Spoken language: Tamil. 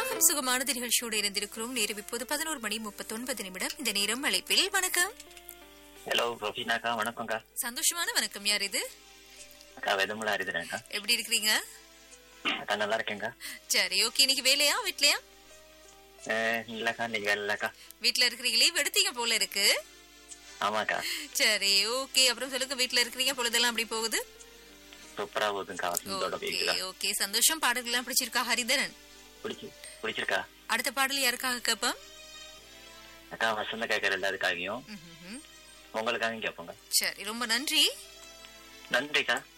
ராகம் சுகமானது நிகழ்ச்சியோடு இணைந்திருக்கிறோம் நேரம் இப்போது பதினோரு மணி முப்பத்தொன்பது நிமிடம் இந்த நேரம் அழைப்பில் வணக்கம் ஹலோ ரஃபீனாக்கா வணக்கம்க்கா சந்தோஷமான வணக்கம் யார் இது அக்கா வெதமுலா இருக்கிறேன்க்கா எப்படி இருக்கிறீங்க அக்கா நல்லா இருக்கேங்க்கா சரி ஓகே இன்னைக்கு வேலையா வீட்லயா அஹ், இல்லக்கா நீங்க இல்லக்கா வீட்ல இருக்கிறீங்களே எடுத்தீங்க போல இருக்கு ஆமாக்கா சரி ஓகே அப்புறம் சொல்லுங்க வீட்ல இருக்கிறீங்க பொழுதெல்லாம் அப்படி போகுது சூப்பரா போகுதுங்கக்கா வசந்தோட ஓகே பேசுதா ஓகே சந்தோஷம் பாடல்கள் எல்லாம் பிடிச்சிருக்கா ஹரிதரன் பிடிச்சி பிடிச்சிருக்கா அடுத்த பாடல் யாருக்காக கேட்போம் அக்கா வசந்த கேட்கற எல்லாருக்காகவும் ம்ஹும்ஹும். உங்களுக்காகவும் கேட்போங்க சரி ரொம்ப நன்றி நன்றிக்கா